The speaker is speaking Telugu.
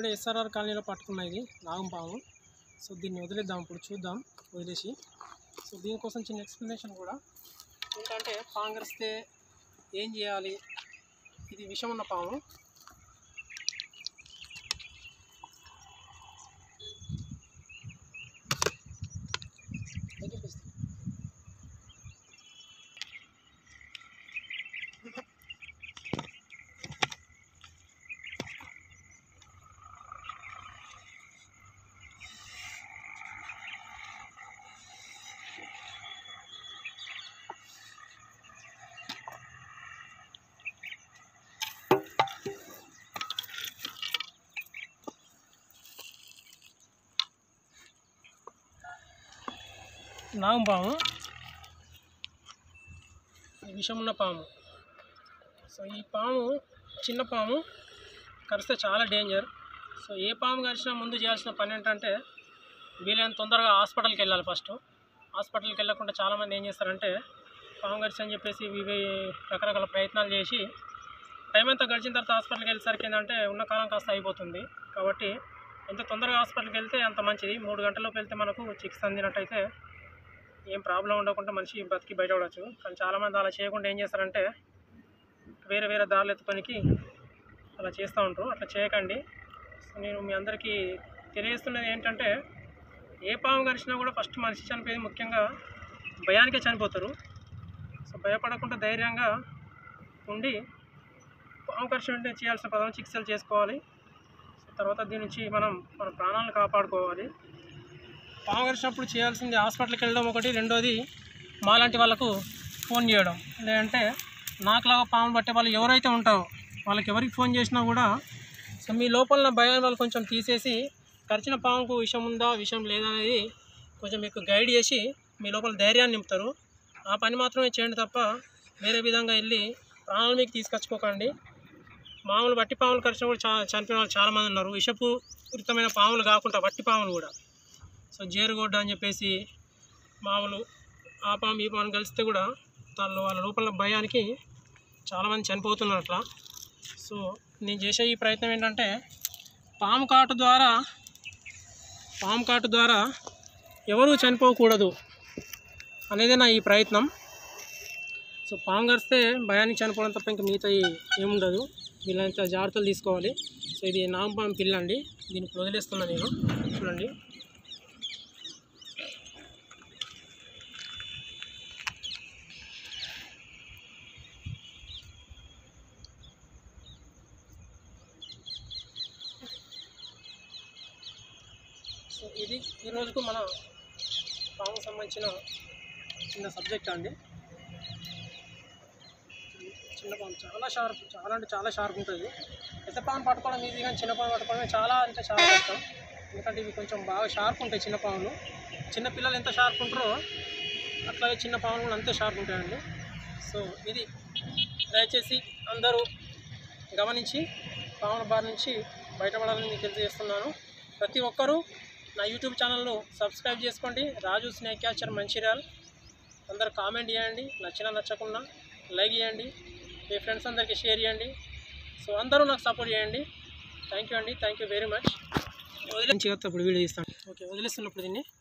ఇప్పుడే ఎస్ఆర్ఆర్ కాలనీలో పట్టుకున్న ఇది నాగం పాము సో దీన్ని వదిలేద్దాం ఇప్పుడు చూద్దాం వదిలేసి సో దీనికోసం చిన్న ఎక్స్ప్లెనేషన్ కూడా ఏంటంటే పాము కరిస్తే ఏం చేయాలి ఇది విషం ఉన్న పాము నాగం పాము ఈ విషం ఉన్న పాము సో ఈ పాము చిన్న పాము కరిస్తే చాలా డేంజర్ సో ఏ పాము కరిచినా ముందు చేయాల్సిన పని ఏంటంటే వీలైనంత తొందరగా హాస్పిటల్కి వెళ్ళాలి ఫస్ట్ హాస్పిటల్కి వెళ్ళకుండా చాలామంది ఏం చేస్తారంటే పాము కరిచి అని చెప్పేసి ఇవి రకరకాల ప్రయత్నాలు చేసి టైం అంతా గడిచిన తర్వాత హాస్పిటల్కి వెళ్ళేసరికి ఏంటంటే ఉన్న కాలం కాస్త అయిపోతుంది కాబట్టి ఎంత తొందరగా హాస్పిటల్కి వెళ్తే అంత మంచిది మూడు గంటల్లోపు వెళ్తే మనకు చికిత్స అందినట్టయితే ఏం ప్రాబ్లం ఉండకుండా మనిషి బతికి బయటపడవచ్చు కానీ చాలామంది అలా చేయకుండా ఏం చేస్తారంటే వేరే వేరే దారులు ఎత్తుపనికి అలా చేస్తూ ఉంటారు అట్లా చేయకండి సో నేను మీ అందరికీ తెలియజేస్తున్నది ఏంటంటే ఏ పాము కరిచినా కూడా ఫస్ట్ మనిషి చనిపోయేది ముఖ్యంగా భయానికే చనిపోతారు సో భయపడకుండా ధైర్యంగా ఉండి పాము కరిచిన వెంటనే చేయాల్సిన పదం చికిత్సలు చేసుకోవాలి సో తర్వాత దీని నుంచి మనం మన ప్రాణాలను కాపాడుకోవాలి పాము కరిచినప్పుడు చేయాల్సింది హాస్పిటల్కి వెళ్ళడం ఒకటి రెండోది మాలాంటి వాళ్ళకు ఫోన్ చేయడం లేదంటే నాకులాగా పాము పట్టే వాళ్ళు ఎవరైతే ఉంటారో వాళ్ళకి ఎవరికి ఫోన్ చేసినా కూడా సో మీ లోపల ఉన్న భయాన్ని వాళ్ళు కొంచెం తీసేసి కరిచిన పాముకు విషం ఉందా విషం లేదా అనేది కొంచెం మీకు గైడ్ చేసి మీ లోపల ధైర్యాన్ని నింపుతారు ఆ పని మాత్రమే చేయండి తప్ప వేరే విధంగా వెళ్ళి ప్రాణాలు మీకు తీసుకొచ్చుకోకండి మామూలు వట్టి పాములు కరిచిన కూడా చా చనిపోయిన వాళ్ళు చాలామంది ఉన్నారు విషపూరితమైన పాములు కాకుండా వట్టి పాములు కూడా సో జేరుగొడ్డ అని చెప్పేసి మామూలు ఆ పాము ఈ పాము కలిస్తే కూడా దానిలో వాళ్ళ లోపల భయానికి చాలామంది చనిపోతున్నారు అట్లా సో నేను చేసే ఈ ప్రయత్నం ఏంటంటే పాము కాటు ద్వారా పాము కాటు ద్వారా ఎవరూ చనిపోకూడదు అనేదే నా ఈ ప్రయత్నం సో పాము కరిస్తే భయానికి చనిపోవడం తప్ప ఇంకా మిగతా ఏముండదు వీళ్ళంత జాగ్రత్తలు తీసుకోవాలి సో ఇది నాగపాము పిల్ల అండి దీన్ని ఇప్పుడు వదిలేస్తున్నా నేను చూడండి సో ఇది ఈ రోజుకు మన పాముకు సంబంధించిన చిన్న సబ్జెక్ట్ అండి చిన్న పాము చాలా షార్ప్ చాలా అంటే చాలా షార్ప్ ఉంటుంది పెద్ద పాము పట్టుకోవడం ఈజీ కానీ చిన్న పాము పట్టుకోవడం చాలా అంటే చాలా కష్టం ఎందుకంటే ఇవి కొంచెం బాగా షార్ప్ ఉంటాయి చిన్న పాములు చిన్న పిల్లలు ఎంత షార్ప్ ఉంటారో అట్లాగే చిన్న పాములు కూడా అంతే షార్ప్ ఉంటాయండి సో ఇది దయచేసి అందరూ గమనించి పాముల బారి నుంచి బయటపడాలని మీకు తెలియజేస్తున్నాను ప్రతి ఒక్కరూ నా యూట్యూబ్ ఛానల్ను సబ్స్క్రైబ్ చేసుకోండి రాజు స్నేక్ క్యాచర్ మంచిర్యాల్ అందరు కామెంట్ చేయండి నచ్చినా నచ్చకుండా లైక్ చేయండి మీ ఫ్రెండ్స్ అందరికీ షేర్ చేయండి సో అందరూ నాకు సపోర్ట్ చేయండి థ్యాంక్ యూ అండి థ్యాంక్ యూ వెరీ మచ్ వదిలేసి ఇప్పుడు వీడియో తీస్తాను ఓకే వదిలేస్తున్నప్పుడు దీన్ని